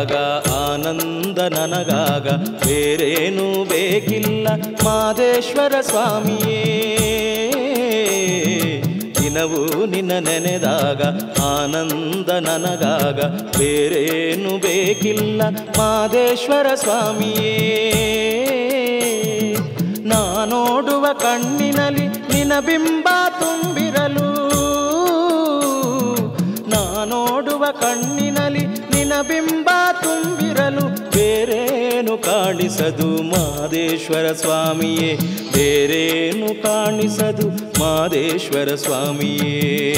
ನೆನೆದಾಗ ಆನಂದ ನನಗಾಗ ಬೇರೇನೂ ಬೇಕಿಲ್ಲ ಮಾದೇಶ್ವರ ಸ್ವಾಮಿಯೇ ದಿನವೂ ನಿನ್ನ ನೆನೆದಾಗ ಆನಂದ ನನಗಾಗ ಬೇರೇನು ಬೇಕಿಲ್ಲ ಮಾದೇಶ್ವರ ಸ್ವಾಮಿಯೇ ನಾ ನೋಡುವ ಕಣ್ಣಿನಲ್ಲಿ ನಿನ ಬಿಂಬ ತುಂಬಿರಲು ನಾ ನೋಡುವ ಕಣ್ಣಿನಲ್ಲಿ ನಿನ ಬಿಂಬ ತುಂಬಿರಲು ಬೇರೇನು ಕಾಣಿಸದು ಮಾದೇಶ್ವರ ಸ್ವಾಮಿಯೇ ಬೇರೇನು ಕಾಣಿಸದು ಮಾದೇಶ್ವರ ಸ್ವಾಮಿಯೇ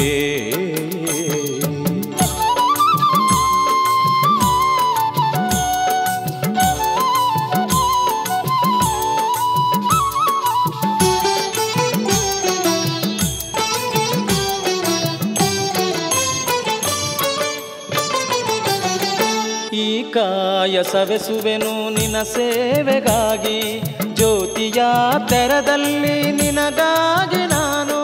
ಈ ಕಾಯ ಸವೆಸುವೆನು ನಿನ ಸೇವೆಗಾಗಿ ಜ್ಯೋತಿಯ ತೆರದಲ್ಲಿ ನಿನಗಾಗಿ ನಾನು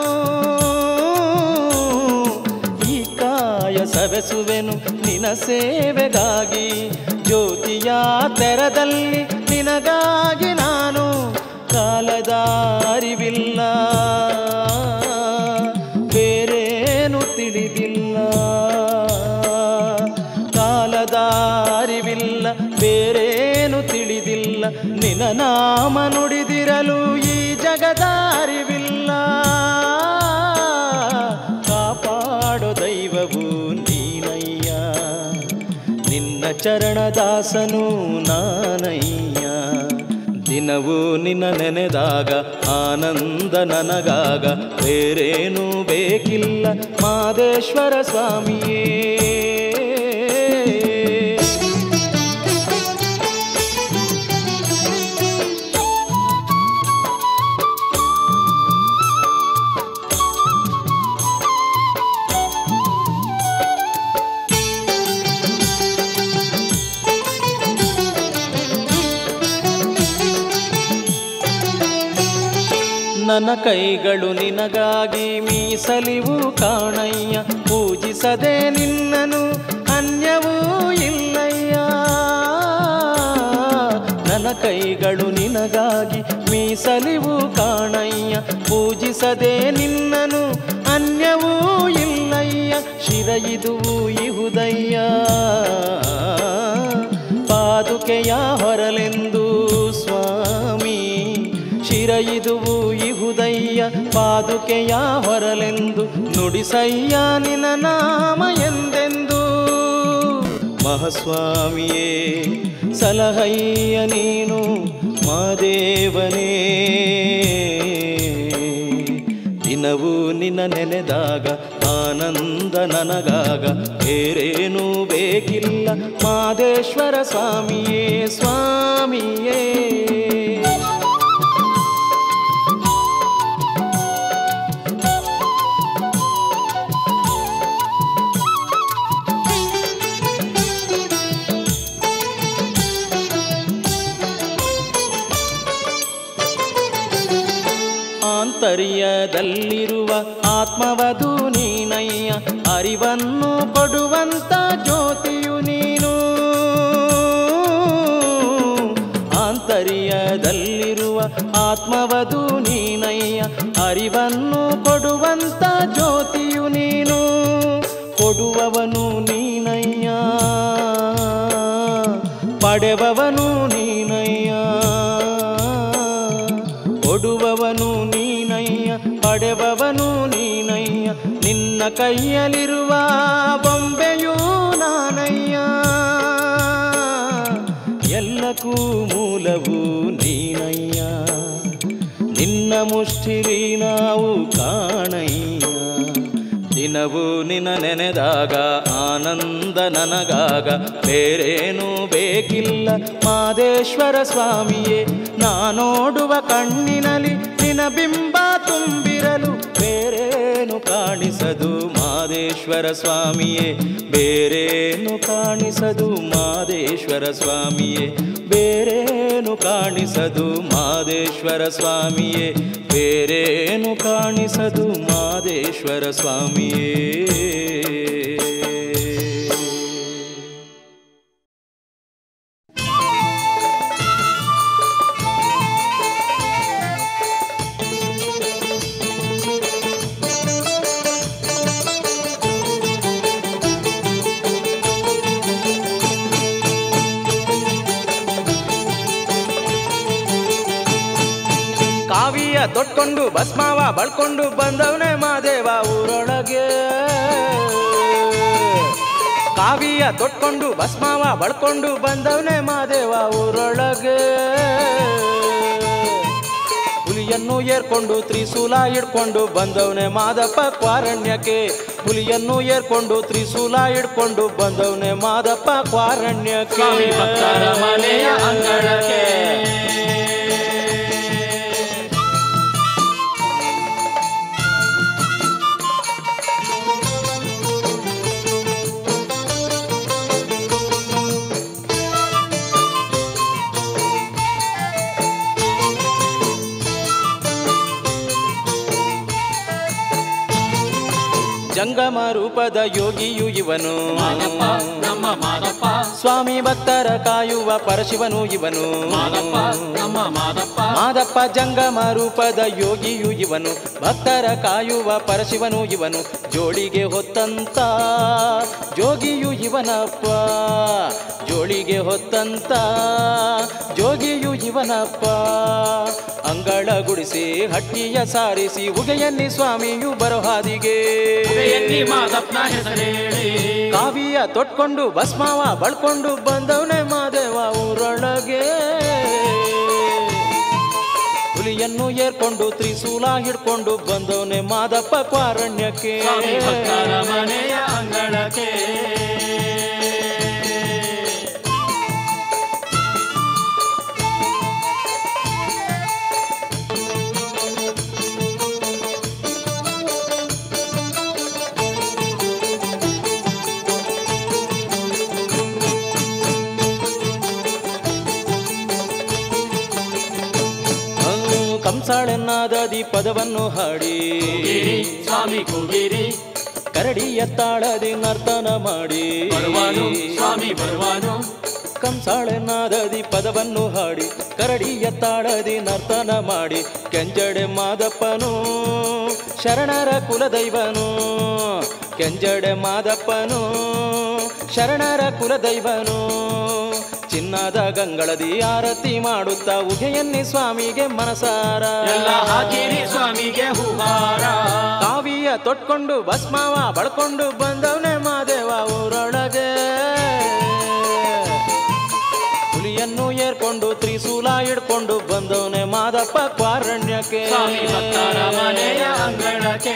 ಈ ಕಾಯ ಸವೆಸುವೆನು ನಿನ ಸೇವೆಗಾಗಿ ಜ್ಯೋತಿಯ ತೆರದಲ್ಲಿ ನಿನಗಾಗಿ ನಾನು ಕಾಲದ ಅರಿವಿಲ್ಲ ಬೇರೇನು ತಿಳಿದಿಲ್ಲ ಕಾಲದ ಅರಿವಿಲ್ಲ ಬೇರೇನು ತಿಳಿದಿಲ್ಲ ನಿನ ನಾಮ ನುಡಿದಿರಲು ಈ ಜಗದ ಅರಿವಿಲ್ಲ ಕಾಪಾಡೋ ದೈವವು ನೀನಯ್ಯ ನಿನ್ನ ಚರಣದಾಸನು ನಾನಯ್ಯ ದಿನವೂ ನಿನ್ನ ನೆನೆದಾಗ ಆನಂದ ನನಗಾಗ ಬೇರೇನೂ ಬೇಕಿಲ್ಲ ಮಾದೇಶ್ವರ ಸ್ವಾಮಿಯೇ ನನ್ನ ಕೈಗಳು ನಿನಗಾಗಿ ಮೀಸಲಿವು ಕಾಣಯ್ಯ ಪೂಜಿಸದೆ ನಿನ್ನನು ಅನ್ಯವೂ ಇಲ್ಲಯ್ಯ ನನ್ನ ಕೈಗಳು ನಿನಗಾಗಿ ಮೀಸಲಿವು ಕಾಣಯ್ಯ ಪೂಜಿಸದೆ ನಿನ್ನನು ಅನ್ಯವೂ ಇಲ್ಲಯ್ಯ ಶಿರಯಿದುವು ಇಹುದಯ್ಯ ಪಾದುಕೆಯ ಹೊರಲೆಂದು ಸ್ವಾಮಿ ಶಿರಯಿದುವು ಇಹುದಯ್ಯ ಪಾದುಕೆಯ ಹೊರಲೆಂದು ನುಡಿಸಯ್ಯ ನಿನ ನಾಮ ಎಂದೆಂದು ಮಹಾಸ್ವಾಮಿಯೇ ಸಲಹಯ್ಯ ನೀನು ಮಾದೇವನೇ ದಿನವೂ ನಿನ್ನ ನೆನೆದಾಗ ಆನಂದ ನನಗಾಗ ಬೇರೇನೂ ಬೇಕಿಲ್ಲ ಮಾದೇಶ್ವರ ಸ್ವಾಮಿಯೇ ಸ್ವಾಮಿಯೇ ಆಂತರ್ಯದಲ್ಲಿರುವ ಆತ್ಮವದು ನೀನಯ್ಯ ಅರಿವನ್ನು ಕೊಡುವಂತ ಜ್ಯೋತಿಯು ನೀನು ಆಂತರ್ಯದಲ್ಲಿರುವ ಆತ್ಮವದು ನೀನಯ್ಯ ಅರಿವನ್ನು ಕೊಡುವಂತ ಜ್ಯೋತಿಯು ನೀನು ಕೊಡುವವನು ನೀನಯ್ಯ ಪಡೆವವನು ನೀನಯ್ಯ ಕೊಡುವವನು ನೀನಯ್ಯ ಪಡೆವವನು ನೀನಯ್ಯ ನಿನ್ನ ಕೈಯಲ್ಲಿರುವ ಬೊಂಬೆಯೂ ನಾನಯ್ಯ ಎಲ್ಲಕ್ಕೂ ಮೂಲವು ನೀನಯ್ಯ ನಿನ್ನ ಮುಷ್ಟಿಲಿ ನಾವು ಕಾಣಯ್ಯ ದಿನವೂ ನಿನ್ನ ನೆನೆದಾಗ ಆನಂದ ನನಗಾಗ ಬೇರೇನೂ ಬೇಕಿಲ್ಲ ಮಾದೇಶ್ವರ ಸ್ವಾಮಿಯೇ ನಾ ನೋಡುವ ಕಣ್ಣಿನಲ್ಲಿ ನಿನ ಬಿಂಬ ತುಂಬಿರಲು ಬೇರೇನು ಕಾಣಿಸದು ಮಾದೇಶ್ವರ ಸ್ವಾಮಿಯೇ ಬೇರೇನು ಕಾಣಿಸದು ಮಾದೇಶ್ವರ ಸ್ವಾಮಿಯೇ ಬೇರೇನು ಕಾಣಿಸದು ಮಾದೇಶ್ವರ ಸ್ವಾಮಿಯೇ ಬೇರೇನು ಕಾಣಿಸದು ಮಾದೇಶ್ವರ ಸ್ವಾಮಿಯೇ ತೊಟ್ಕೊಂಡು ಭಸ್ಮಾವ ಬಳ್ಕೊಂಡು ಬಂದವನೇ ಮಾದೇವ ಊರೊಳಗೆ ಕಾವಿಯ ತೊಟ್ಕೊಂಡು ಭಸ್ಮಾವ ಬಳ್ಕೊಂಡು ಬಂದವನೇ ಮಾದೇವ ಊರೊಳಗೆ ಹುಲಿಯನ್ನು ಏರ್ಕೊಂಡು ತ್ರಿಶೂಲ ಹಿಡ್ಕೊಂಡು ಬಂದವನೇ ಮಾದಪ್ಪ ಕ್ವಾರಣ್ಯಕ್ಕೆ ಹುಲಿಯನ್ನು ಏರ್ಕೊಂಡು ತ್ರಿಶೂಲ ಹಿಡ್ಕೊಂಡು ಬಂದವನೇ ಮಾದಪ್ಪ ಕ್ವಾರಣ್ಯಕ್ಕೆ ಸ್ವಾಮಿ ಭಕ್ತರ ಮನೆಯ ಅಂಗಳಕ್ಕೆ ಜಂಗಮ ರೂಪದ ಯೋಗಿಯು ಇವನು ಮಾದಪ್ಪ ನಮ್ಮ ಮಾದಪ್ಪ ಸ್ವಾಮಿ ಭಕ್ತರ ಕಾಯುವ ಪರಶಿವನು ಇವನು ಮಾದಪ್ಪ ನಮ್ಮ ಮಾದಪ್ಪ ಮಾದಪ್ಪ ಜಂಗಮ ರೂಪದ ಯೋಗಿಯು ಇವನು ಭಕ್ತರ ಕಾಯುವ ಪರಶಿವನು ಇವನು ಜೋಳಿಗೆ ಹೊತ್ತಂತ ಜೋಗಿಯು ಇವನಪ್ಪ ಜೋಳಿಗೆ ಹೊತ್ತಂತ ಜೋಗಿಯು ಇವನಪ್ಪ ಅಂಗಳ ಗುಡಿಸಿ ಹಟ್ಟಿಯ ಸಾರಿಸಿ ಉಗೆಯನ್ನಿ ಸ್ವಾಮಿಯು ಬರೋ ಹಾದಿಗೆ ಎನ್ನಿ ಮಾದಪ್ಪನ ಹೆಸರೇಳಿ ಕಾವಿಯ ತೊಟ್ಕೊಂಡು ಭಸ್ಮಾವ ಬಳ್ಕೊಂಡು ಬಂದವನೇ ಮಾದೇವ ಊರೊಳಗೆ ಹುಲಿಯನ್ನು ಏರ್ಕೊಂಡು ತ್ರಿಶೂಲ ಹಿಡ್ಕೊಂಡು ಬಂದವನೇ ಮಾದಪ್ಪ ಕ್ವಾರಣ್ಯಕ್ಕೆ ಸ್ವಾಮಿ ಭಕ್ತರ ಮನೆಯ ಅಂಗಳಕ್ಕೆ ಅವನು ಕಂಸಾಳೆನ್ನಾದ ದೀಪದವನ್ನು ಹಾಡಿ ಕೂಗಿರಿ ಸ್ವಾಮಿ ಕೂಗಿರಿ ಕರಡಿಯ ತಾಳದಿ ನರ್ತನ ಮಾಡಿ ಬರುವಾನು ಸ್ವಾಮಿ ಬರುವಾನು ಕಂಸಾಳೆನಾದದಿ ಪದವನ್ನು ಹಾಡಿ ಕರಡಿಯ ತಾಳದಿ ನರ್ತನ ಮಾಡಿ ಕೆಂಜಡೆ ಮಾದಪ್ಪನು ಶರಣರ ಕುಲದೈವನು ಕೆಂಜಡೆ ಮಾದಪ್ಪನು ಶರಣರ ಕುಲದೈವನು ಚಿನ್ನದ ಗಂಗಳದಿ ಆರತಿ ಮಾಡುತ್ತಾ ಉಗೆಯನ್ನಿ ಸ್ವಾಮಿಗೆ ಮನಸಾರ ಎಲ್ಲ ಹಾಕಿರಿ ಸ್ವಾಮಿಗೆ ಹೂಹಾರ ಕಾವಿಯ ತೊಟ್ಕೊಂಡು ಭಸ್ಮಾವ ಬಳ್ಕೊಂಡು ಬಂದವನೇ ಮಾದೇವ ಊರೊಳಗೆ ಹುಲಿಯನ್ನು ಏರ್ಕೊಂಡು ತ್ರಿಶೂಲ ಹಿಡ್ಕೊಂಡು ಬಂದವನೇ ಮಾದಪ್ಪ ಕ್ವಾರಣ್ಯಕ್ಕೆ ಸ್ವಾಮಿ ಭಕ್ತರ ಮನೆಯ ಅಂಗಳಕ್ಕೆ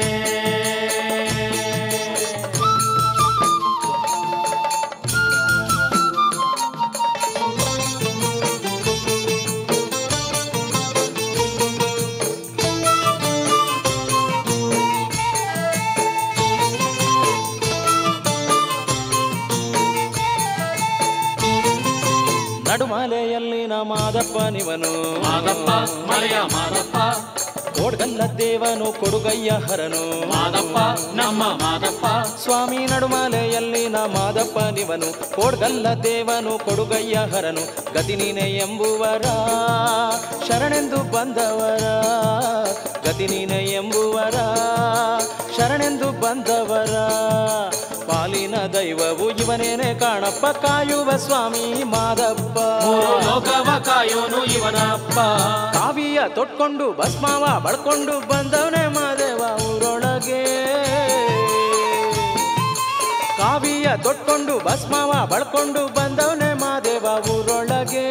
ನಡುಮಲೆಯಲ್ಲಿನ ಮಾದಪ್ಪನಿವನು ಮಾದಪ್ಪ ಮಲೆಯ ಮಾದಪ್ಪ ಕೋಡ್ಗಲ್ಲ ದೇವನು ಕೊಡುಗಯ್ಯ ಹರನು ಮಾದಪ್ಪ ನಮ್ಮ ಮಾದಪ್ಪ ಸ್ವಾಮಿ ನಡುಮಲೆಯಲ್ಲಿನ ಮಾದಪ್ಪನಿವನು ಕೋಡ್ಗಲ್ಲ ದೇವನು ಕೊಡುಗಯ್ಯ ಹರನು ಗತಿ ನೀನೆ ಎಂಬುವರ ಶರಣೆಂದು ಬಂದವರ ಗತಿ ನೀನೆ ಎಂಬುವರ ಶರಣೆಂದು ಬಂದವರ ಪಾಲಿನ ದೈವವು ಇವನೇನೆ ಕಾಣಪ್ಪ ಕಾಯುವ ಸ್ವಾಮಿ ಮಾದಪ್ಪ ಮೂರು ಲೋಕವ ಕಾಯೋನು ಇವನಪ್ಪ ಕಾವಿಯ ತೊಟ್ಕೊಂಡು ಭಸ್ಮಾವ ಬಳ್ಕೊಂಡು ಬಂದವನೇ ಮಾದೇವ ಊರೊಳಗೆ ಕಾವಿಯ ತೊಟ್ಕೊಂಡು ಭಸ್ಮಾವ ಬಳ್ಕೊಂಡು ಬಂದವನೇ ಮಾದೇವ ಊರೊಳಗೆ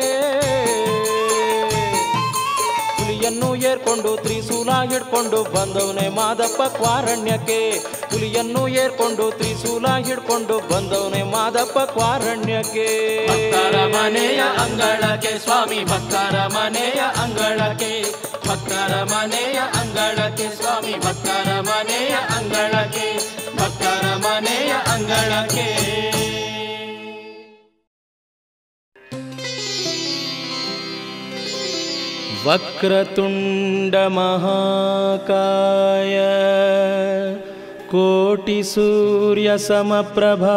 ಹುಲಿಯನ್ನು ಏರ್ಕೊಂಡು ತ್ರಿಶೂಲ ಹಿಡ್ಕೊಂಡು ಬಂದವನೇ ಮಾದಪ್ಪ ಕ್ವಾರಣ್ಯಕ್ಕೆ ಹುಲಿಯನ್ನು ಏರ್ಕೊಂಡು ತ್ರಿಶೂಲ ಹಿಡ್ಕೊಂಡು ಬಂದವನೇ ಮಾದಪ್ಪ ಕ್ವಾರಣ್ಯಕ್ಕೆ ಭಕ್ತರ ಮನೆಯ ಅಂಗಳಕ್ಕೆ ಸ್ವಾಮಿ ಭಕ್ತರ ಮನೆಯ ಅಂಗಳಕ್ಕೆ ಭಕ್ತರ ಮನೆಯ ಅಂಗಳಕ್ಕೆ ಸ್ವಾಮಿ ಭಕ್ತರ ಮನೆಯ ಅಂಗಳಕ್ಕೆ ಭಕ್ತರ ಮನೆಯ ಅಂಗಳಕ್ಕೆ वक्रतुण्डमहाकाय कोटिसूर्यसमप्रभा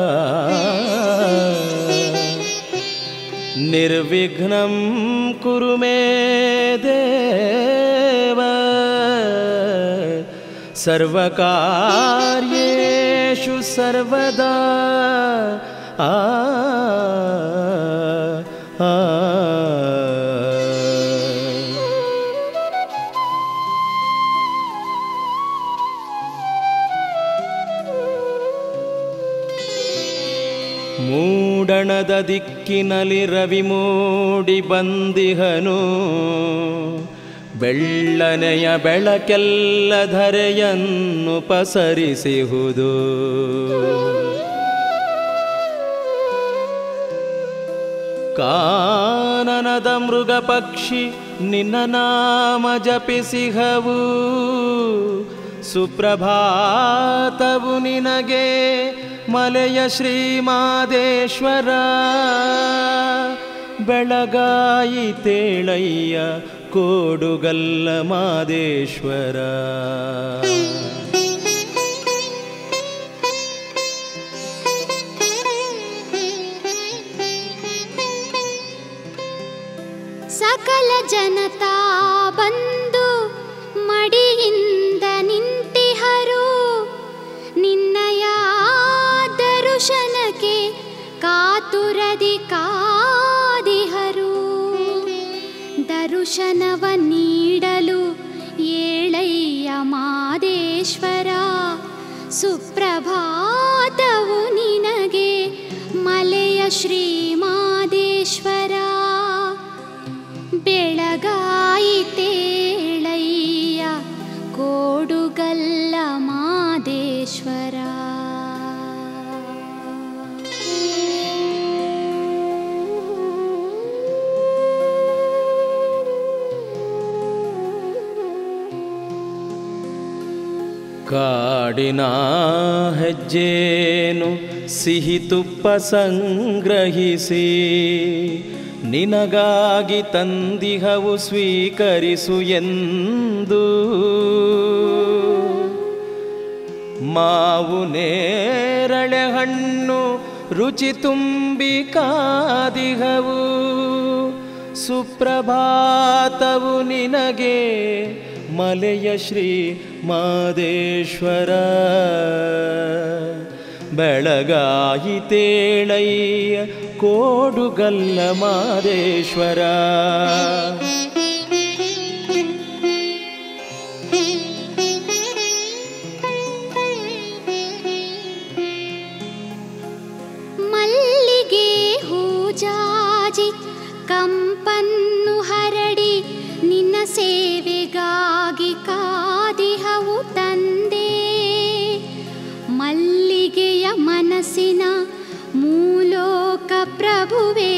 निर्विघ्नं कुरु मे देव सर्वकार्येषु सर्वदा आ आ ಮುಂಡಣದ ದಿಕ್ಕಿನಲ್ಲಿ ರವಿ ಮೂಡಿ ಬಂದಿಹನು ಬೆಳ್ಳನೆಯ ಬೆಳಕೆಲ್ಲ ಧರೆಯನ್ನು ಪಸರಿಸಿಹುದು ಕಾನನದ ಮೃಗ ಪಕ್ಷಿ ನಿನ್ನ ನಾಮ ಜಪಿಸಿಹವು ಸುಪ್ರಭಾತವು ನಿನಗೆ ಮಲೆಯ ಶ್ರೀಮಾದೇಶ್ವರ ಬೆಳಗಾಯಿತೇಳಯ್ಯ ಕೋಡುಗಲ್ಲ ಮಾದೇಶ್ವರ ಸಕಲ ಜನತಾ ಬಂದು ಮಡಿಯಿಂದ ನಿಂತಿಹರು ನಿನ್ನಯ ದರುಶನಕ್ಕೆ ಕಾತುರದಿ ಕಾದಿಹರು ದರುಶನವ ನೀಡಲು ಏಳಯ್ಯ ಮಾದೇಶ್ವರ ಸುಪ್ರಭಾತವು ನಿನಗೆ ಮಲೆಯ ಶ್ರೀ ಮಾದೇಶ್ವರ ಬೆಳಗಾಯಿತೇಳಯ್ಯ ಕೋಡುಗಲ್ಲ ಮಾದೇಶ್ವರ ಕಾಡಿನ ಹೆಜ್ಜೇನು ಸಿಹಿ ತುಪ್ಪ ಸಂಗ್ರಹಿಸಿ ನಿನಗಾಗಿ ತಂದಿಹವು ಸ್ವೀಕರಿಸು ಎಂದು ಮಾವು ನೇರಳೆ ಹಣ್ಣು ರುಚಿ ತುಂಬಿ ಕಾದಿಹವು ಸುಪ್ರಭಾತವು ನಿನಗೆ ಮಲೆಯ ಶ್ರೀ ಮಾದೇಶ್ವರ ಬೆಳಗಾಯಿತೇಳಯ್ಯ ಕೋಡುಗಲ್ಲ ಮಾದೇಶ್ವರ ಮಲ್ಲಿಗೆ ಹೂಜಾಜಿ ಕಂಪನ್ನು ಹರಡಿ ನಿನ್ನ ಸೇವೆಗಾಗಿ ಕಾದಿಹವು ತಂದೆ ಮಲ್ಲಿಗೆಯ ಮನಸ್ಸಿನ ಮೂಲೋಕ ಪ್ರಭುವೇ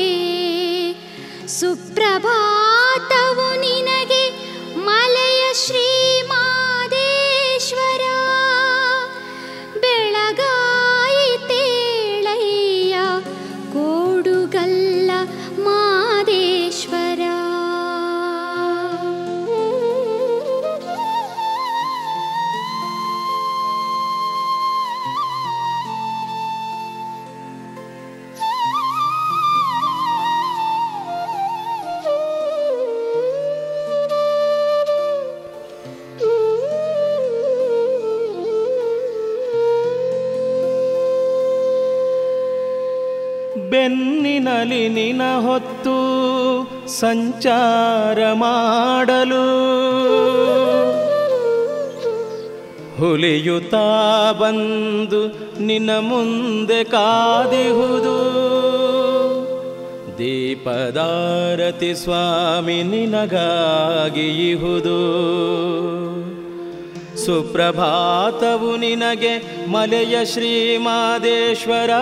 ಸುಪ್ರಭಾತವು ನಿನಗೆ ಮಲೆಯ ಶ್ರೀ ಮಾದೇಶ್ವರ ಬೆಳಗಾಯಿತೇಳಯ್ಯ ಕೋಡುಗಲ್ಲ ಮಾದೇಶ್ವರ ಬೆನ್ನಿನಲ್ಲಿ ನಿನ ಹೊತ್ತು ಸಂಚಾರ ಮಾಡಲು ಹುಲಿಯುತ್ತಾ ಬಂದು ನಿನ್ನ ಮುಂದೆ ಕಾದಿಹುದು ದೀಪದಾರತಿ ಸ್ವಾಮಿ ನಿನಗಾಗಿ ಇಹುದು ಸುಪ್ರಭಾತವು ನಿನಗೆ ಮಲೆಯ ಶ್ರೀ ಮಾದೇಶ್ವರ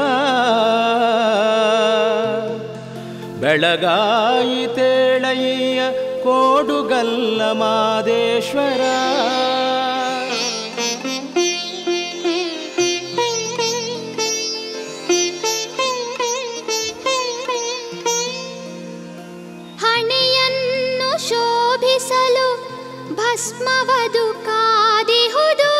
ಬೆಳಗಾಯಿತೇಳಯ್ಯ ಕೋಡುಗಲ್ಲ ಮಾದೇಶ್ವರ ಹಣೆಯನ್ನು ಶೋಭಿಸಲು ಭಸ್ಮವದು ಕಾದಿಹುದು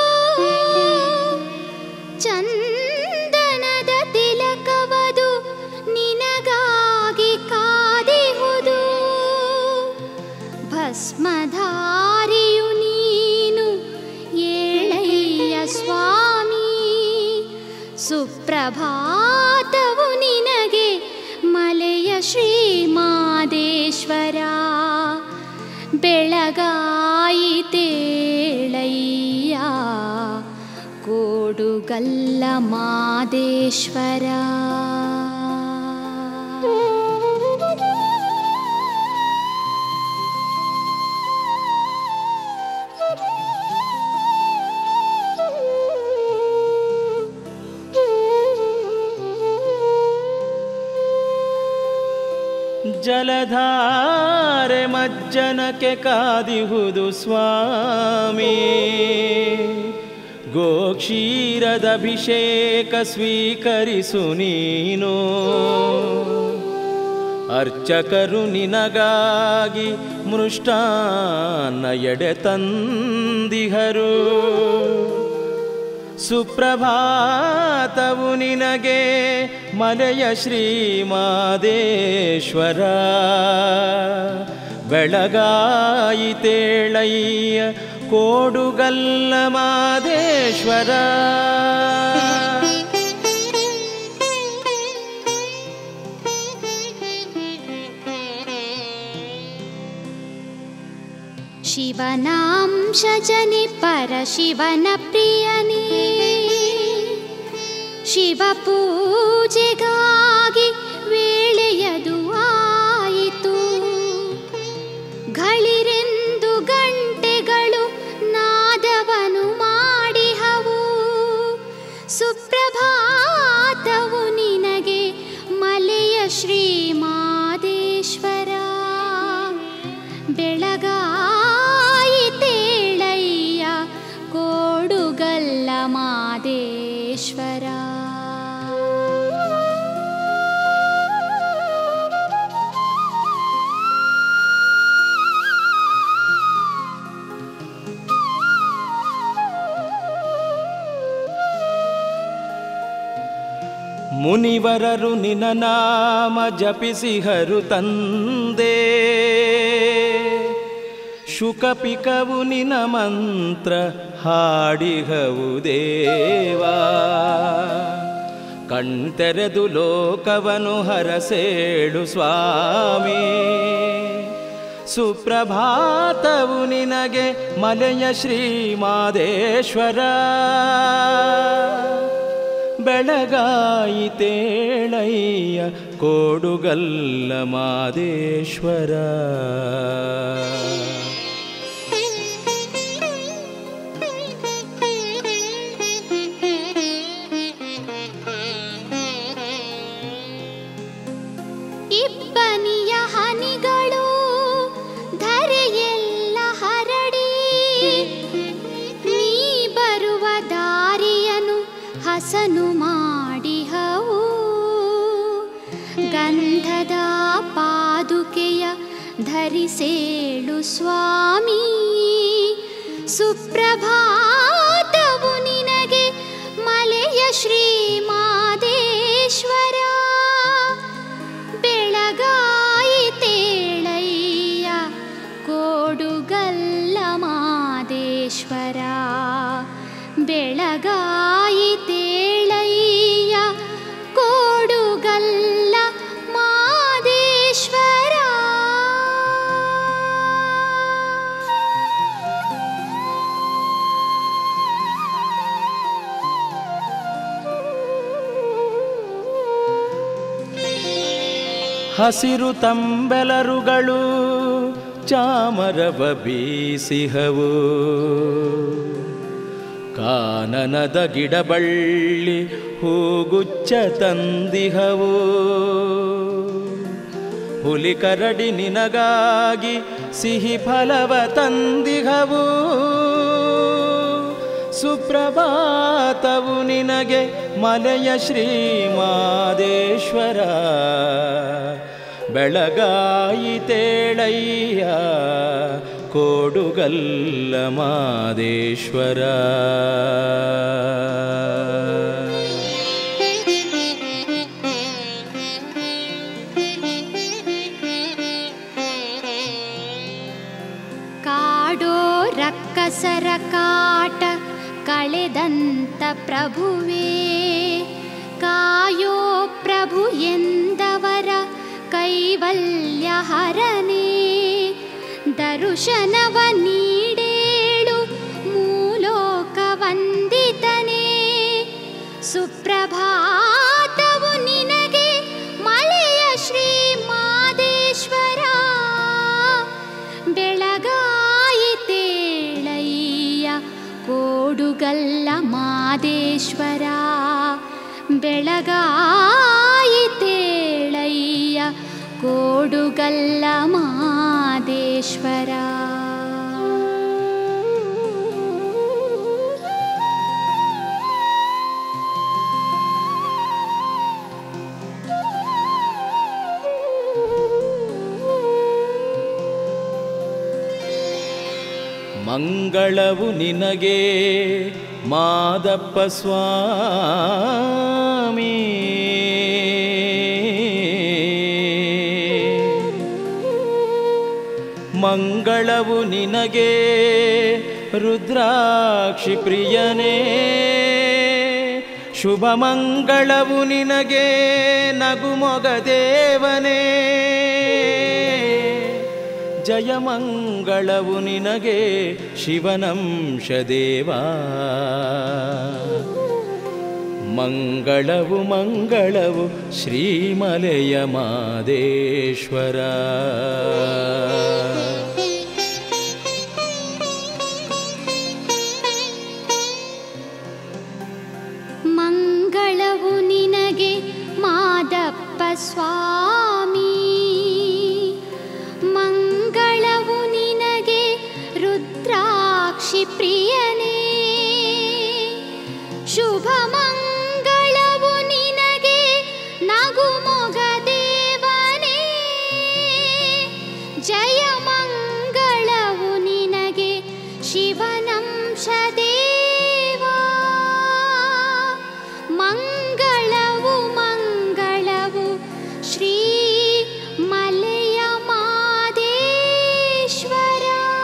ಚಂದನದ ತಿಲಕವದು ನಿನಗಾಗಿ ಕಾದಿಹುದು ಭಸ್ಮಧಾರಿಯು ನೀನು ಏಳಯ್ಯ ಸ್ವಾಮಿ ಸುಪ್ರಭಾತವು ನಿನಗೆ ಮಲೆಯ ಶ್ರೀ ಮಾದೇಶ್ವರ ಬೆಳಗಾಯಿತೇಳಯ್ಯ ಕೋಡುಗಲ್ಲ ಮಾದೇಶ್ವರ ಜಲಧಾರೆ ಮಜ್ಜನಕ್ಕೆ ಕಾದಿಹುದು ಸ್ವಾಮಿ ಗೋಕ್ಷೀರದ ಅಭಿಷೇಕ ಸ್ವೀಕರಿಸು ನೀನು ಅರ್ಚಕರು ನಿನಗಾಗಿ ಮೃಷ್ಟಾನ್ನ ಎಡೆ ತಂದಿಹರು ಸುಪ್ರಭಾತವು ನಿನಗೆ ಮಲೆಯ ಶ್ರೀಮಾದೇಶ್ವರ ಬೆಳಗಾಯಿತೇಳಯ್ಯ ಕೋಡುಗಲ್ಲ ಮಾದೇಶ್ವರ ಶಿವನಾಂಶ ಜನಿ ಪರ ಶಿವನ ಪ್ರಿಯನೇ ಶಿವ ಪೂಜೆಗಾಗಿ ವೇಳೆಯದು ಆಯಿತು ಗಳಿರೆಂದು ಗಂಟೆಗಳು ನಾದವನು ಮಾಡಿಹವು ಸುಪ್ರಭಾತವು ನಿನಗೆ ಮಲೆಯ ಶ್ರೀಮಾದೇಶ್ವರ ಬೆಳಗಾಯಿತೇಳಯ್ಯ ಕೋಡುಗಲ್ಲ ಮಾದೇಶ್ವರ ಮುನಿವರರು ನಿನ ನಾಮ ಜಪಿಸಿಹರು ತಂದೆ ಶುಕಪಿಕವು ನಿನ ಮಂತ್ರ ಹಾಡಿಹವು ದೇವಾ ಕಣ್ತೆರೆದು ಲೋಕವನು ಹರಸೇಳು ಸ್ವಾಮಿ ಸುಪ್ರಭಾತವು ನಿನಗೆ ಮಲೆಯ ಶ್ರೀಮಾದೇಶ್ವರ ಬೆಳಗಾಯಿತೇಳಯ್ಯ ಕೋಡುಗಲ್ಲ ಮಾದೇಶ್ವರ ಇಬ್ಬನಿಯ ಹನಿಗಳು ಧರೆಯೆಲ್ಲ ಹರಡಿ ನೀ ಬರುವ ದಾರಿಯನು ಹಸನು ಮಾಡಿಹವು ಗಂಧದ ಪಾದುಕೆಯ ಧರಿಸೇಳು ಸ್ವಾಮಿ ಸುಪ್ರಭಾತವು ನಿನಗೆ ಮಲೆಯ ಶ್ರೀಮಾದೇಶ್ವರ ಬೆಳಗಾಯಿತೇಳಯ್ಯ ಕೋಡುಗಲ್ಲ ಮಾದೇಶ್ವರ ಬೆಳಗಾಯಿತೇಳಯ್ಯ ಕೋಡುಗಲ್ಲ ಮಾದೇಶ್ವರ ಹಸಿರು ತಂಬೆಲರುಗಳು ಚಾಮರವ ಬೀಸಿಹವು ಕಾನನದ ಗಿಡಬಳ್ಳಿ ಹೂಗುಚ್ಚ ತಂದಿಹವು ಹುಲಿ ಕರಡಿ ನಿನಗಾಗಿ ಸಿಹಿ ಫಲವ ತಂದಿಹವು ಸುಪ್ರಭಾತವು ನಿನಗೆ ಮಲೆಯ ಶ್ರೀಮಾದೇಶ್ವರ ಬೆಳಗಾಯಿತೇಳಯ್ಯ ಕೋಡುಗಲ್ಲ ಮಾದೇಶ್ವರ ಕಾಡೋ ರಕ್ಕಸರ ಕಾಟ ಕಳೆದಂತ ಪ್ರಭುವೇ ಕಾಯೋ ಪ್ರಭು ಎಂದವರ ಕೈವಲ್ಯ ಹರನೇ ದರುಶನವ ನೀಡೇಳು ಮೂಲೋಕ ವಂದಿತನೇ ಸುಪ್ರಭಾತವು ನಿನಗೆ ಮಲೆಯ ಶ್ರೀ ಮಾದೇಶ್ವರ ಬೆಳಗಾಯಿತೇಳಯ್ಯ ಕೋಡುಗಲ್ಲ ಮಾದೇಶ್ವರ ಬೆಳಗಾಯಿತೇಳಯ್ಯ ಕೋಡುಗಲ್ಲ ಮಾದೇಶ್ವರ ಮಂಗಳವು ನಿನಗೆ ಮಾದಪ್ಪ ಸ್ವಾಮಿ ಮಂಗಳವು ನಿನಗೆ ರುದ್ರಾಕ್ಷಿ ಪ್ರಿಯನೇ ಶುಭ ಮಂಗಳವು ನಿನಗೆ ನಗುಮೊಗ ದೇವನೇ ಜಯ ಮಂಗಳವು ನಿನಗೆ ಶಿವನಂಶ ದೇವ ಮಂಗಳವು ಮಂಗಳವು ಶ್ರೀಮಲೆಯ ಮಾದೇಶ್ವರ ಮಂಗಳವು ನಿನಗೆ ಮಾದಪ್ಪ ಸ್ವಾಮಿ ಮಂಗಳವು ನಿನಗೆ ರುದ್ರಾಕ್ಷಿ ಪ್ರಿಯನೇ ಶುಭ ಮಂಗಳವು ನಿನಗೆ ನಗುಮೊಗ ದೇವನೇ ಜಯ ಮಂಗಳವು ನಿನಗೆ ಶಿವನಂಶ ದೇವಾ ಮಂಗಳವು ಮಂಗಳವು ಶ್ರೀ ಮಲೆಯ ಮಾದೇಶ್ವರ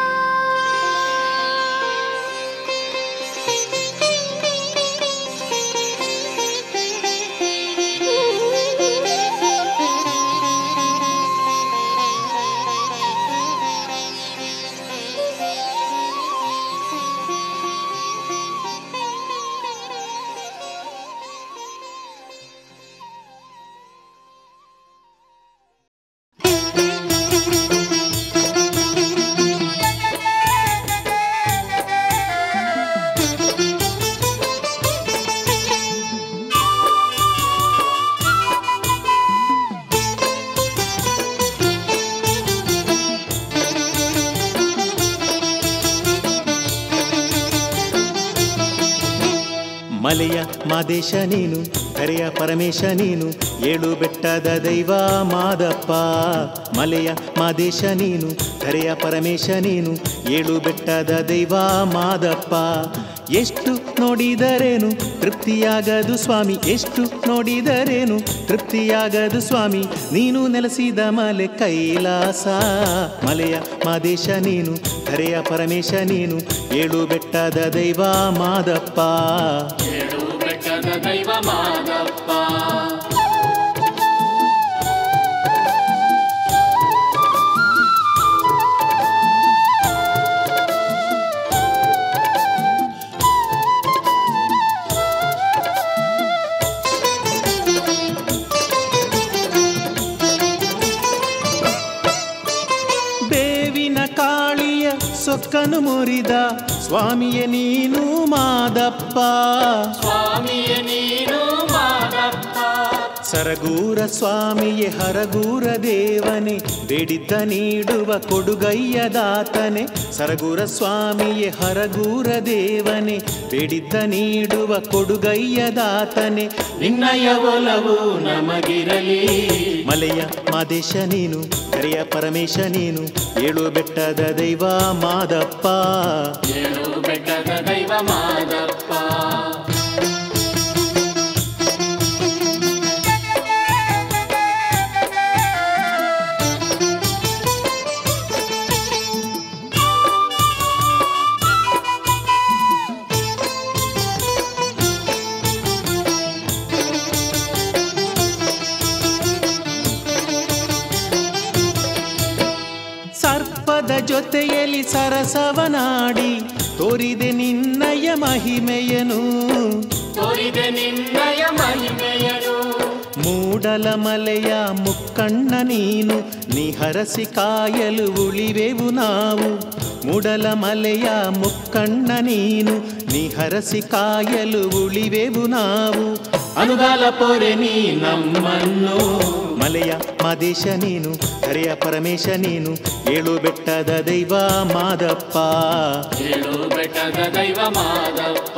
ಮಲೆಯ ಮಾದೇಶ ನೀನು ಕರೆಯ ಪರಮೇಶ ನೀನು ಏಳು ಬೆಟ್ಟದ ದೈವ ಮಾದಪ್ಪ ಮಲೆಯ ಮಾದೇಶ ನೀನು ಕರೆಯ ಪರಮೇಶ ನೀನು ಏಳು ಬೆಟ್ಟದ ದೈವ ಮಾದಪ್ಪ ಎಷ್ಟು ನೋಡಿದರೇನು ತೃಪ್ತಿಯಾಗದು ಸ್ವಾಮಿ ಎಷ್ಟು ನೋಡಿದರೇನು ತೃಪ್ತಿಯಾಗದು ಸ್ವಾಮಿ ನೀನು ನೆಲೆಸಿದ ಮಲೆ ಕೈಲಾಸ ಮಲೆಯ ಮಾದೇಶ ನೀನು ಕರೆಯ ಪರಮೇಶ ನೀನು ಏಳು ಬೆಟ್ಟದ ದೈವ ಮಾದಪ್ಪ ಏಳು ಬೆಟ್ಟದ ದೈವ ಮಾದಪ್ಪ ಬೇವಿನ ಕಾಳಿಯ ಸೊಕ್ಕನು ಮುರಿದ ಸ್ವಾಮಿಯ ನೀನು ಮಾದಪ್ಪ ಸ್ವಾಮಿಯ ನೀನು ಮಾದಪ್ಪ ಸರಗೂರ ಸ್ವಾಮಿಯೇ ಹರಗೂರ ದೇವನೇ ಬೇಡಿದ್ದ ನೀಡುವ ಕೊಡುಗೈಯ ದಾತನೆ ಸರಗೂರ ಸ್ವಾಮಿಯೇ ಹರಗೂರ ದೇವನೇ ಬೇಡಿದ್ದ ನೀಡುವ ಕೊಡುಗೈಯ ದಾತನೆ ನಿನ್ನಯ ಒಲವು ನಮಗಿರಲಿ ಮಲೆಯ ಮಾದೇಶ ನೀನು ಕರೆಯ ಪರಮೇಶ ನೀನು ಏಳು ಬೆಟ್ಟದ ದೈವ ಮಾದಪ್ಪ ಏಳು ಬೆಟ್ಟದ ದೈವ ಮಾದಪ್ಪ ಸರ್ಪದ ಜೊತೆಯಲ್ಲಿ ಸರಸವನಾಡಿ ತೋರಿದೆ ನಿನ್ನಯ ಮಹಿಮೆಯನು ತೋರಿದೆ ನಿನ್ನಯ ಮಹಿಮೆಯನು ಮೂಡಲ ಮಲೆಯ ಮುಕ್ಕಣ್ಣ ನೀನು ನೀ ಹರಸಿ ಕಾಯಲು ಉಳಿವೆವು ನಾವು ಮೂಡಲ ಮಲೆಯ ಮುಕ್ಕಣ್ಣ ನೀನು ನೀ ಹರಸಿ ಕಾಯಲು ಉಳಿವೆವು ನಾವು ಅನುಗಾಲ ಪೊರೆ ನೀ ನಮ್ಮನ್ನು ಮಲೆಯ ಮಾದೇಶ ನೀನು ಹರೆಯ ಪರಮೇಶ ನೀನು ಏಳು ಬೆಟ್ಟದ ದೈವ ಮಾದಪ್ಪ ಏಳು ಬೆಟ್ಟದ ದೈವ ಮಾದಪ್ಪ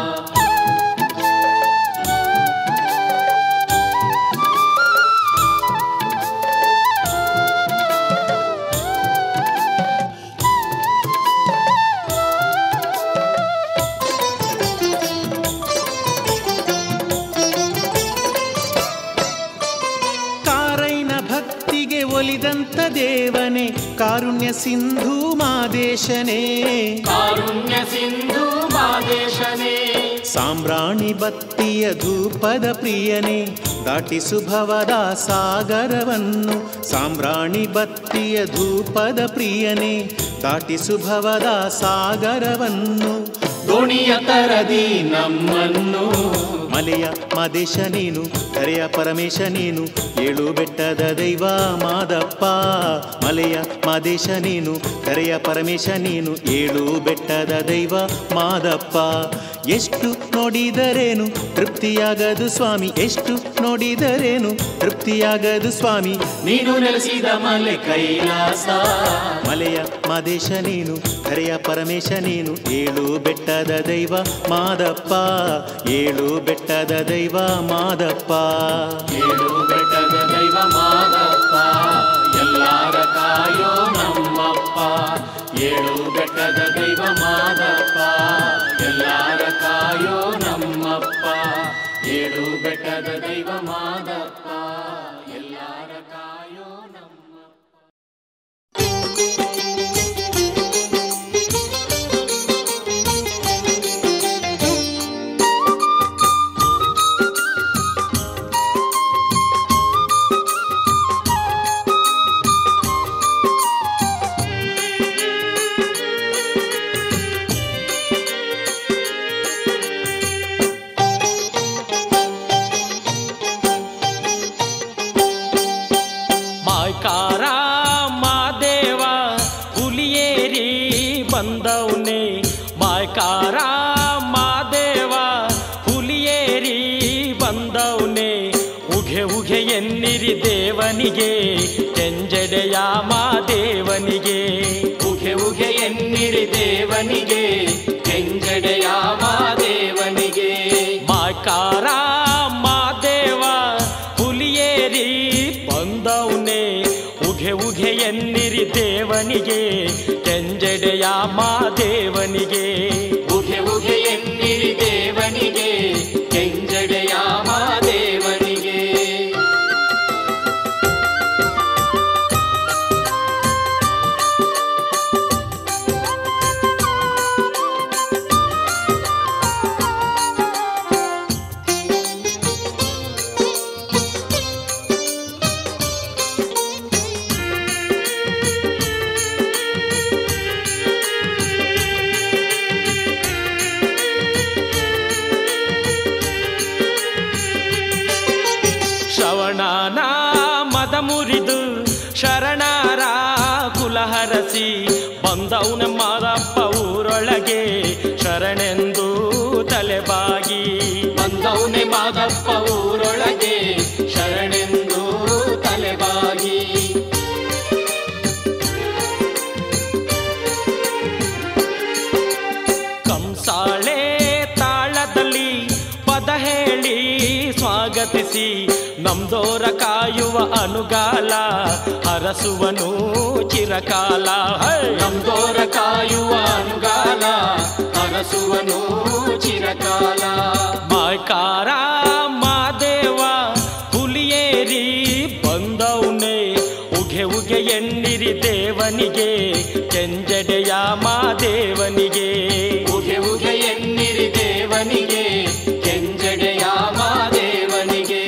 ಕಾರೈನ ಭಕ್ತಿಗೆ ಒಲಿದಂತ ದೇವನೇ ಕಾರುಣ್ಯ ಸಿಂಧು ಮಾದೇಶನೇ ಕಾರುಣ್ಯ ಸಿಂಧು ಮಾದೇಶನೇ ಸಾಂಬ್ರಾಣಿ ಬತ್ತಿಯ ಧೂಪದ ಪ್ರಿಯನೇ ದಾಟಿಸು ಭವದ ಸಾಗರವನ್ನು ಸಾಂಬ್ರಾಣಿ ಬತ್ತಿಯ ಧೂಪದ ಪ್ರಿಯನೇ ದಾಟಿಸು ಭವದ ಸಾಗರವನ್ನು ದೋಣಿಯ ತರದಿ ನಮ್ಮನ್ನು ಮಲೆಯ ಮಾದೇಶ ನೀನು ಹರೆಯ ಪರಮೇಶ ನೀನು ಏಳು ಬೆಟ್ಟದ ದೈವ ಮಾದಪ್ಪ ಮಲೆಯ ಮಾದೇಶ ನೀನು ಕರೆಯ ಪರಮೇಶ ನೀನು ಏಳು ಬೆಟ್ಟದ ದೈವ ಮಾದಪ್ಪ ಎಷ್ಟು ನೋಡಿದರೇನು ತೃಪ್ತಿಯಾಗದು ಸ್ವಾಮಿ ಎಷ್ಟು ನೋಡಿದರೇನು ತೃಪ್ತಿಯಾಗದು ಸ್ವಾಮಿ ನೀನು ನೆಲೆಸಿದ ಮಲೆ ಕೈಲಾಸ ಮಲೆಯ ಮಾದೇಶ ನೀನು ಹರೆಯ ಪರಮೇಶ ನೀನು ಏಳು ಬೆಟ್ಟದ ದೈವ ಮಾದಪ್ಪ ಏಳು ಬೆಟ್ಟದ ದೈವ ಮಾದಪ್ಪ ಏಳು ಬೆಟ್ಟದ ದೈವ ಮಾದಪ್ಪ ಎಲ್ಲಾರ ಕಾಯೋ ನಮ್ಮಪ್ಪ ಏಳು ಬೆಟ್ಟದ ದೈವ ಮಾದಪ್ಪ ಎಲ್ಲಾರ ಕಾಯೋ ನಮ್ಮಪ್ಪ ಏಳು ಬೆಟ್ಟದ ದೈವ ಮಾದಪ್ಪ ಎಲ್ಲಾರ ಕಾಯೋ ನಮ್ಮಪ್ಪ ಮಾಯ್ಕಾರ ಮಾದೇವ ಹುಲಿಯೇರಿ ಬಂದವನೇ ಮಾಯ್ಕಾರ ಮಾದೇವ ಹುಲಿಯೇರಿ ಬಂದವನೇ ಉಘೆ ಉಘೆ ಎನ್ನಿರಿ ದೇವನಿಗೆ ಕೆಂಜಡೆಯ ಮಾದೇವನಿಗೆ ಉಘೆ ಉಘೆ ಎನ್ನಿರಿ ದೇವನಿಗೆ ಕೆಂಜಡೆಯ ಮಾದೇವನಿಗೆ ಮಾಯ್ಕಾರ ಮಾದೇವ ಹುಲಿಯೇರಿ ಬಂದವನೇ ಉಘೆ ಉಘೆ ಎನ್ನಿರಿ ದೇವನಿಗೆ ಕೆಂಜಡೆಯ ಮಾದೇವನಿಗೆ ಉಘೆ ಉಘೆ ಎನ್ನಿರಿ ದೇವನಿಗೆ ಕೆಂಜಡೆಯ ಮಾದೇವನಿಗೆ ಶ್ರವಣನ ಮದ ಮುರಿದು ಶರಣರ ಕುಲಹರಸಿ ಬಂದವನ ಮಾರಪ್ಪ ಊರೊಳಗೆ ಶರಣೆಂದು ತಲೆಬಾಗಿ ಬಂದವನೆ ಮಾದಪ್ಪ ಊರೊಳಗೆ ಶರಣೆಂದು ತಲೆಬಾಗಿ ಕಂಸಾಳೆ ತಾಳದಲ್ಲಿ ಪದ ಹೇಳಿ ಸ್ವಾಗತಿಸಿ ನಮ್ದೋರ ಕಾಯುವ ಅನುಗಾಲ ಹರಸುವನು ಚಿರಕಾಲ ಹೈ! ನಮ್ದೋರ ಕಾಯುವ ಅನುಗಾಲ ಅರಸುವನು ಚಿರಕಾಲ ಮಾಯ್ಕಾರ ಮಾದೇವ ಹುಲಿಯೇರಿ ಬಂದವನೇ ಉಗೆ ಉಗೆ ಎನ್ನಿರಿ ದೇವನಿಗೆ ಕೆಂಜಡೆಯ ಮಾದೇವನಿಗೆ ಉಗೆ ಉಗೆ ಎನ್ನಿರಿ ದೇವನಿಗೆ ಕೆಂಜಡೆಯ ಮಾದೇವನಿಗೆ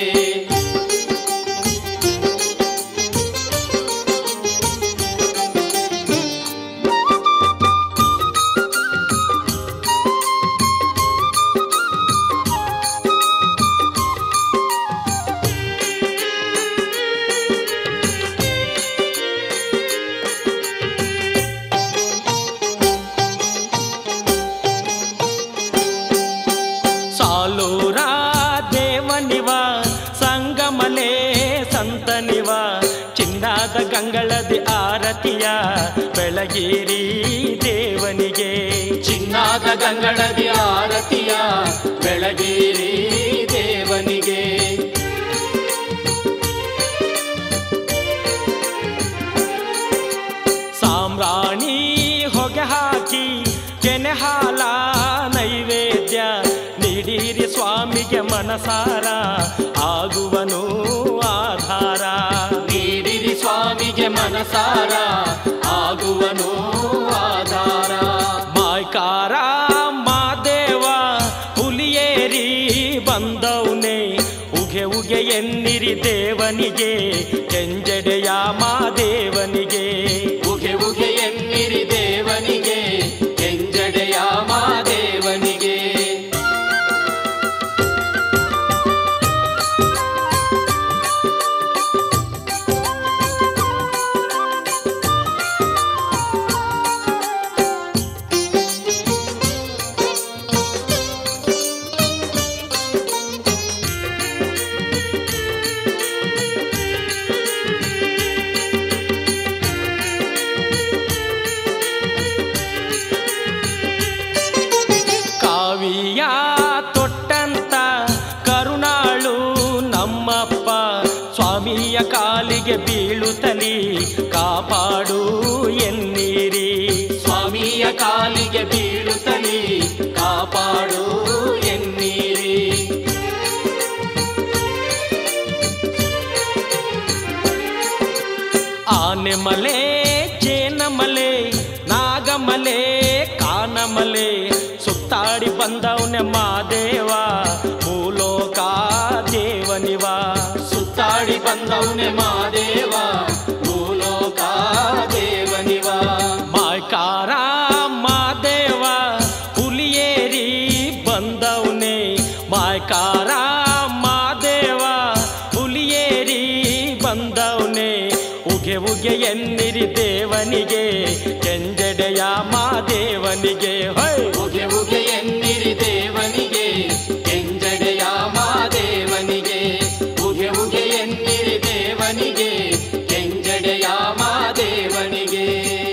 ಗಂಗಳದಿ ಆರತಿಯ ಬೆಳಗೇರಿ ದೇವನಿಗೆ ಚಿನ್ನಾದ ಗಂಗಳದಿ ಆರತಿಯ ಬೆಳಗೇರಿ ದೇವನಿಗೆ ಸಾಮ್ರಾಣಿ ಹೊಗೆ ಹಾಕಿ ಕೆನೆ ಹಾಲ ನೈವೇದ್ಯ ನೀಡಿರಿ ಸ್ವಾಮಿಗೆ ಮನಸಾರ ಆಗುವನು ಆಧಾರ ನೀಡಿರಿ ಸ್ವಾಮಿಗೆ ಮನಸಾರ ಆಗುವನು ಆಧಾರ ಮಾಯ್ಕಾರ ಮಾದೇವ ಹುಲಿಯೇರಿ ಬಂದವನೇ ಉಗೆ ಉಗೆ ಎನ್ನಿರಿ ದೇವನಿಗೆ ಕೆಂಜಡೆಯ ಮಾದೇವನಿಗೆ ಉಗೆ ಉಗೆ ಎನ್ನಿರಿ ದೇವನಿಗೆ ಕೆಂಜಡೆಯ ಮಾದೇವನಿಗೆ ಕಾವಿಯ ತೊಟ್ಟಂತ ಕರುಣಾಳು ನಮ್ಮಪ್ಪ ಸ್ವಾಮಿಯ ಕಾಲಿಗೆ ಬೀಳುತ್ತಲಿ ಕಾಪಾಡು ಎನ್ನೀರಿ ಸ್ವಾಮಿಯ ಕಾಲಿಗೆ ಬೀಳುತ್ತಲಿ ಕಾಪಾಡು ಎನ್ನೀರಿ ಆನೆಮಲೆ ಜೇನಮಲೆ ನಾಗಮಲೆ ಕಾನಮಲೆ ಸುತ್ತಾಡಿ ಬಂದವನೆ ಮಾದೇವ ಭೂಲೋಕ ದೇವನಿವ ಸುತ್ತಾಡಿ ಬಂದವನೆ ಮಾದೇವ ಭೂಲೋಕ ದೇವನಿವ ಮಾಯ್ಕಾರ ಮಾದೇವ ಹುಲಿಯೇರಿ ಬಂದವನೆ ಮಾಯ್ಕಾರ ಮಾದೇವ ಹುಲಿಯೇರಿ ಬಂದವನೆ ಉಗೆ ಉಗೆ ಎನ್ನಿರಿ ದೇವನಿಗೆ ಕೆಂಜಡೆಯ ಮಾದೇವನಿಗೆ ಹೊಯ್ ಉಗೆ ಉಗೆ ಎನ್ನಿರಿ ದೇವನಿಗೆ ಕೆಂಜಡೆಯ ಮಾದೇವನಿಗೆ ಉಗೆ ಉಗೆ ಎನ್ನಿರಿ ದೇವನಿಗೆ ಕೆಂಜಡೆಯ ಮಾದೇವನಿಗೆ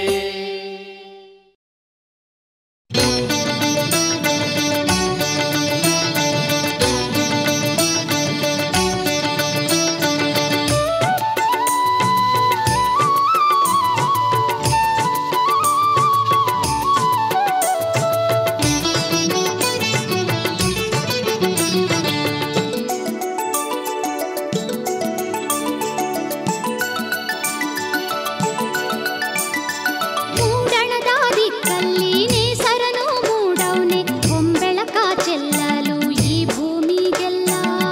ಮೂಡಣದಾದಿಕ್ಕಲ್ಲಿ ನೇಸರನು ಮೂಡವ್ನೆ ಹೊಂಬೆಳಕ ಚೆಲ್ಲಲು ಈ ಭೂಮಿಗೆಲ್ಲ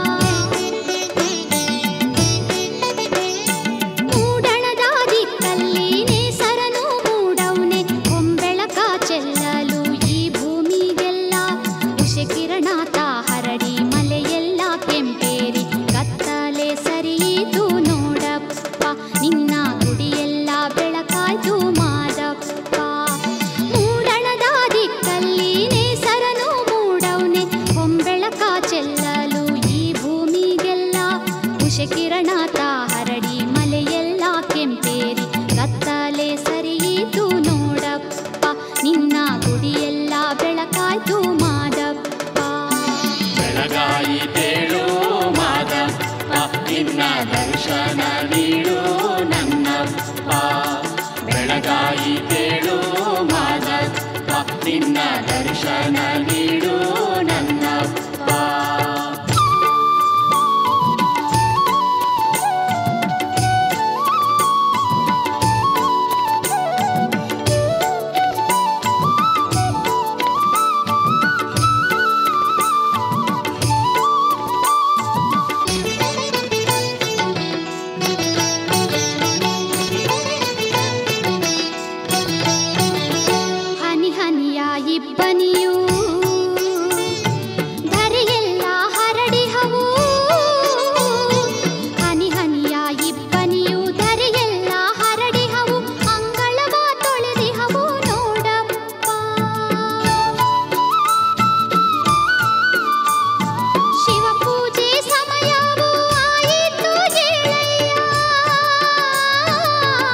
ಮೂಡಣದಾದಿಕ್ಕಲ್ಲಿ ನೇಸರನು ಮೂಡವ್ನೆ ಹೊಂಬೆಳಕ ಚೆಲ್ಲಲು ಈ ಭೂಮಿಗೆಲ್ಲ ಉಷೆ ಕಿರಣಾತ ಹರಡಿ ಮಲೆಯೆಲ್ಲ ಕೆಂಪೇರಿ ಕತ್ತಲೆ ಸರಿಯಿತು ನೋಡಪ್ಪ ನಿನ್ನ ಗುಡಿಯೆಲ್ಲ ಬೆಳಕಾಯ್ತು ಮಾದಪ್ಪ ಮೂಡಣದ ದಿಕ್ಕಲ್ಲಿ ನೇಸರನು ಮೂಡವ್ನೆ ಹೊಂಬೆಳಕ ಚೆಲ್ಲಲು ಈ ಭೂಮಿಗೆಲ್ಲ ಉಷೆ ಕಿರಣಾತ ಹರಡಿ ಮಲೆಯೆಲ್ಲ ಕೆಂಪೇರಿ ಕತ್ತಲೆ ಸರಿಯಿತು ನೋಡಪ್ಪ ನಿನ್ನ ಗುಡಿಯೆಲ್ಲ ಬೆಳಕಾಯ್ತು ಮಾದಪ್ಪ ಬೆಳಗಾಯಿತೇಳು ಮಾದಪ್ಪ ನಿನ್ನ ದರ್ಶನ ನೀಡು ನನ್ನಪ್ಪ ಬೆಳಗಾಯಿತೇಳು ಮಾದಪ್ಪ ನಿನ್ನ ದರ್ಶನ ನೀಡು ನನ್ನಪ್ಪ ಹನಿ ಹನಿಯ ಇಬ್ಬನಿಯೂ ಧರೆಯೆಲ್ಲ ಹರಡಿಹವು ಹನಿ ಹನಿಯ ಇಬ್ಬನಿಯು ಧರೆಯೆಲ್ಲ ಹರಡಿಹವು ಅಂಗಳವ ತೊಳೆದಿಹವು ನೋಡಪ್ಪ ಶಿವ ಪೂಜೆ ಸಮಯವೂ ಆಯಿತು ಜೇಳಯ್ಯ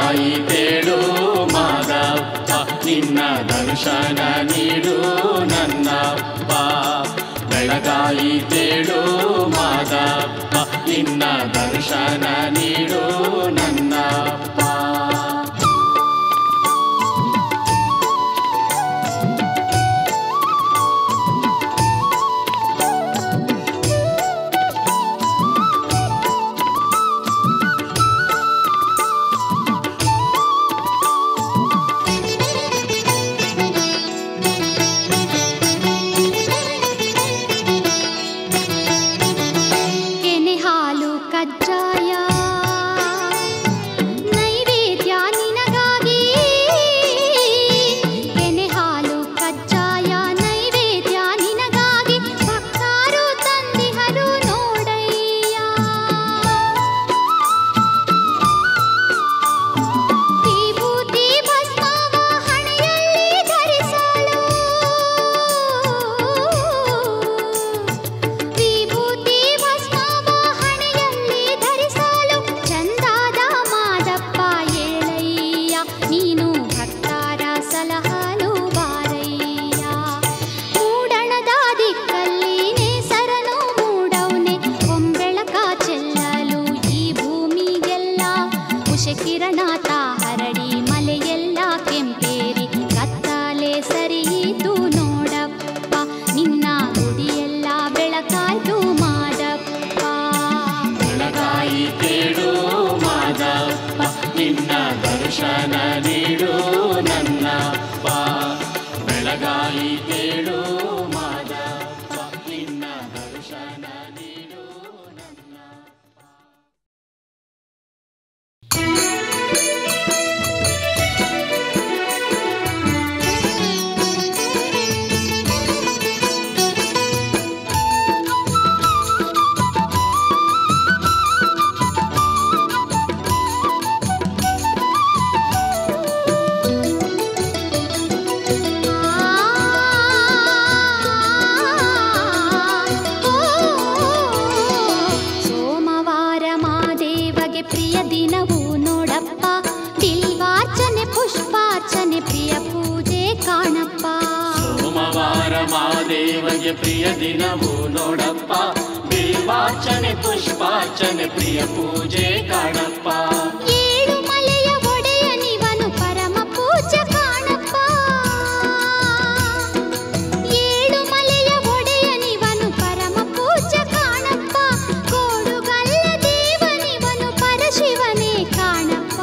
ಬೆಳಗಾಯಿತೇಳು ಮಾದಪ್ಪ ನಿನ್ನ ದರ್ಶನ ನೀಡು ನನ್ನಪ್ಪ ಬೆಳಗಾಯಿತೇಳು ಮಾದಪ್ಪ ನಿನ್ನ ದರ್ಶನ ನೀಡು ನನ್ನಪ್ಪ ಕೆನೆ ಹಾಲು ಕಜ್ಜಾಯ ನೈವೇದ್ಯ ನಿನಗಾಗಿ ಕೆನೆ ಹಾಲು ಕಜ್ಜಾಯ ನೈವೇದ್ಯ ನಿನಗಾಗಿ ಭಕ್ತಾರು ತಂದಿಹರು ನೋಡಯ್ಯ ವಿಭೂತಿ ಭಸ್ಮವ ಹಣೆಯಲ್ಲಿ ಧರಿಸಲು ವಿಭೂತಿ ಭಸ್ಮವ ಹಣೆಯಲ್ಲಿ ಧರಿಸಲು ಚಂದಾದ ಮಾದಪ್ಪ ಏಳಯ್ಯ ನೀನು ಭಕ್ತಾರ ಸಲಹಲು ಬಾರಯ್ಯ ಮೂಡಣದ ದಿಕ್ಕಲ್ಲಿ ನೇಸರನು ಮೂಡವ್ನೆ ಒಂಬೆಳಕ ಚೆಲ್ಲಲು ಈ ಭೂಮಿಗೆಲ್ಲ ಉಷಕಿರಣ ತಾ ಹರಡಿ ಮಲೆಯೆಲ್ಲ ಕೆಂಪೇರಿ ಕತ್ತಲೆ ಸರಿಯಿತು ನೋಡಪ್ಪ ನಿನ್ನ ಗುಡಿಯೆಲ್ಲ ಬೆಳಕಾಯ್ತು ಮಾಡಪ್ಪ ಬೆಳಗಾಯಿತೇಳು ಮಾದಪ್ಪ ನಿನ್ನ ದರ್ಶನ ನೀಡು ನನ್ನಪ್ಪ ಬೆಳಗಾಯಿತೇಳು ಮಾದಪ್ಪ ನಿನ್ನ ದರ್ಶನ ನೀಡು ಸೋಮವಾರ ಮಾದೇವಗೆ ಪ್ರಿಯ ದಿನವು ನೋಡಪ್ಪ ಬಿಲ್ವಾರ್ಚನೆ ಪುಷ್ಪಾರ್ಚನೆ ಪ್ರಿಯ ಪೂಜೆ ಕಾಣಪ್ಪ ಸೋಮವಾರ ಮಾದೇವಗೆ ಪ್ರಿಯ ದಿನವು ನೋಡಪ್ಪ ಬಿಲ್ವಾರ್ಚನೆ ಪುಷ್ಪಾರ್ಚನೆ ಪ್ರಿಯ ಪೂಜೆ ಕಾಣಪ್ಪ ಏಳು ಮಲೆಯ ಒಡೆಯನಿವನು ಪರಮ ಪೂಜ್ಯ ಕಾಣಪ್ಪ ಏಳು ಮಲೆಯ ಒಡೆಯನಿವನು ಪರಮ ಪೂಜ್ಯ ಕಾಣಪ್ಪ ಕೋಡುಗಲ್ಲ ದೇವನಿವನು ಪರಶಿವನೇ ಕಾಣಪ್ಪ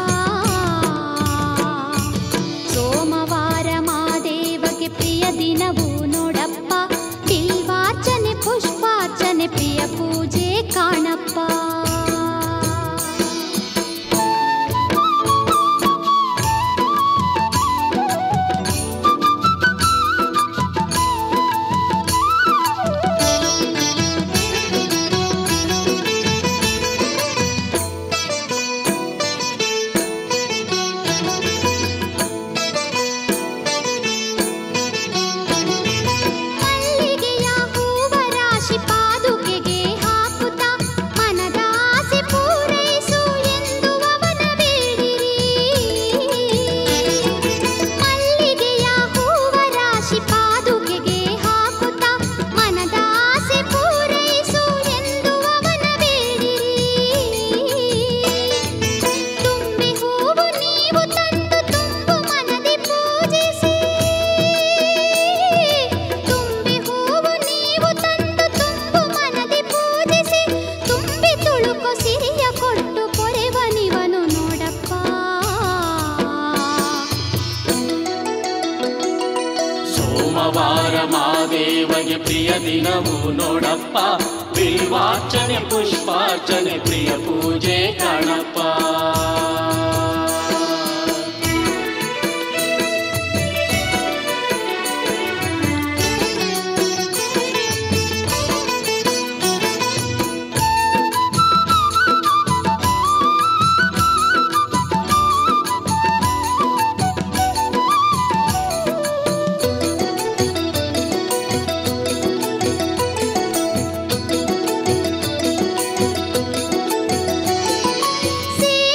ಸೋಮವಾರ ಮಾದೇವಗೆ ಪ್ರಿಯ ದಿನವು ನೋಡಪ್ಪ ಬಿಲ್ವಾರ್ಚನೆ ಪುಷ್ಪಾರ್ಚನೆ ಪ್ರಿಯ ಪೂಜೆ ಕಾಣಪ್ಪ ಮಲ್ಲಿಗೆಯ ಹೂವ ರಾಶಿ ಪಾದುಕೆಗೆ ಹಾಕುತ್ತಾ ಮನದ ಆಸೆ ಪೂರೈಸು ಎಂದು ಅವನ ಬೇಡಿರಿ ಮಲ್ಲಿಗೆಯ ಹೂವ ರಾಶಿ ಪಾದುಕೆಗೆ ಹಾಕುತ್ತಾ ಮನದ ಆಸೆ ಪೂರೈಸು ಎಂದು ಅವನ ಬೇಡಿರಿ ತುಂಬಿ ಹೂವು ನೀವು ತಂದು ತುಂಬು ಮನದಿ ಪೂಜಿಸಿ ತುಂಬಿ ಹೂವು ನೀವು ತಂದು ತುಂಬು ಮನದಿ ಪೂಜಿಸಿ ತುಂಬಿ ತುಳುಕು ಸಿರಿಯ ಕೊಟ್ಟು ಪೊರೆವನಿವನು ನೋಡಪ್ಪ ಸೋಮವಾರ ಮಾದೇವಗೆ ಪ್ರಿಯ ದಿನವು ನೋಡಪ್ಪ ಬಿಲ್ವಾರ್ಚನೆ ಪುಷ್ಪಾರ್ಚನೆ ಪ್ರಿಯ ಪೂಜೆ ಕಾಣಪ್ಪ ಸೇವೆ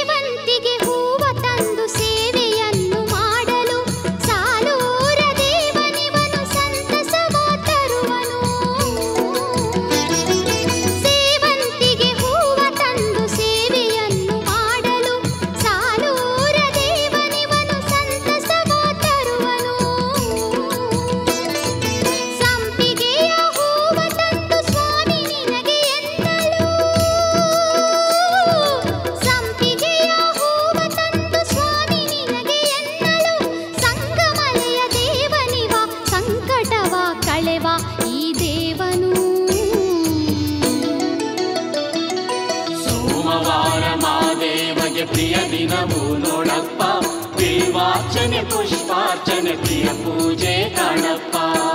ಸೋಮವಾರ ಮಾದೇವಗೆ ಪ್ರಿಯ ದಿನವು ನೋಡಪ್ಪ ಬಿಲ್ವಾರ್ಚನೆ ಪುಷ್ಪಾರ್ಚನೆ ಪ್ರಿಯ ಪೂಜೆ ಕಾಣಪ್ಪ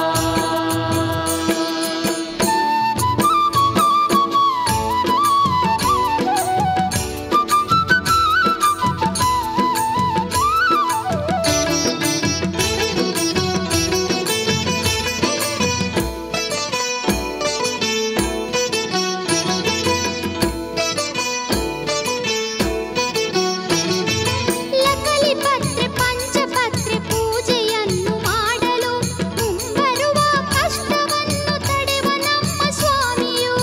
ಲಕಲಿ ಪತ್ರೆ ಪಂಚಪತ್ರೆ ಪೂಜೆಯನ್ನು ಮಾಡಲು ಮುಂಬರುವ ಕಷ್ಟವನ್ನು ತಡೆವ ನಮ್ಮ ಸ್ವಾಮಿಯು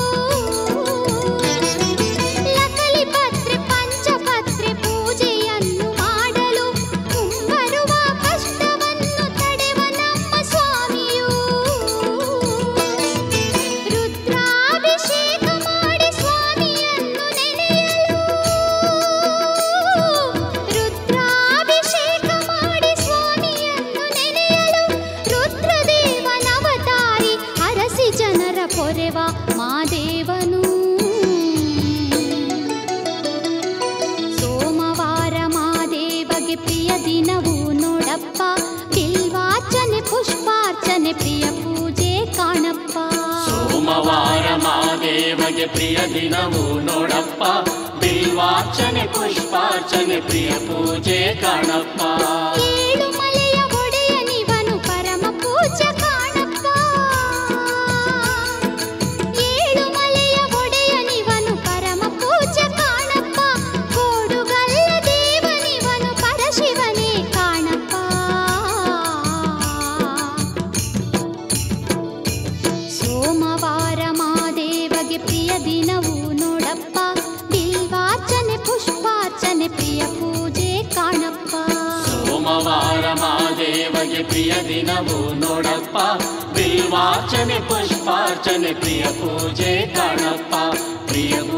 ಲಕಲಿ ಪತ್ರೆ ಪಂಚಪತ್ರೆ ಪೂಜೆಯನ್ನು ಮಾಡಲು ಮುಂಬರುವ ಕಷ್ಟವನ್ನು ತಡೆವ ನಮ್ಮ ಸ್ವಾಮಿಯು ರುದ್ರಾಭಿಷೇಕ ಮಾಡಿ ಸ್ವಾಮಿಯನ್ನು ನೆನೆಯಲು ರುದ್ರಾಭಿಷೇಕ ಮಾಡಿ ಸ್ವಾಮಿಯನ್ನು ನೆನೆಯಲು ರುದ್ರದೇವನವತಾರಿ ಹರಸಿ ಜನರ ಪೊರೆವ ಮಾದೇವನು ಸೋಮವಾರ ಮಾದೇವಗೆ ಪ್ರಿಯ ದಿನವು ನೋಡಪ್ಪ ಬಿಲ್ವಾರ್ಚನೆ ಪುಷ್ಪಾರ್ಚನೆ ಪ್ರಿಯ ಪೂಜೆ ಕಾಣಪ್ಪ ಸೋಮವಾರ ಮಾದೇವಗೆ ಪ್ರಿಯ ದಿನವು ನೋಡಪ್ಪ ಬಿಲ್ವಾರ್ಚನೆ ಪುಷ್ಪಾರ್ಚನೆ ಪ್ರಿಯ ಪೂಜೆ ಕಾಣಪ್ಪ ಏಳು ಮಲೆಯ ಒಡೆಯನಿವನು ಪರಮ ಪೂಜ್ಯ ಕಾಣಪ್ಪ ಏಳು ಮಲೆಯ ಒಡೆಯನಿವನು ಪರಮ ಪೂಜ್ಯ ಕಾಣಪ್ಪ ಕೋಡುಗಲ್ಲ ದೇವನಿವನು ಪರಶಿವನೇ ಕಾಣಪ್ಪ ಸೋಮವಾರ ಮಾದೇವಗೆ ಪ್ರಿಯ ದಿನವು ನೋಡಪ್ಪ ಬಿಲ್ವಾರ್ಚನೆ ಪುಷ್ಪಾರ್ಚನೆ ಪ್ರಿಯ ಪೂಜೆ ಕಾಣಪ್ಪ ಸೋಮವಾರ ಮಾದೇವಗೆ ಪ್ರಿಯ ದಿನವು ನೋಡಪ್ಪ ಬಿಲ್ವಾರ್ಚನೆ ಪುಷ್ಪಾರ್ಚನೆ ಪ್ರಿಯ ಪೂಜೆ ಕಾಣಪ್ಪ ಪ್ರಿಯ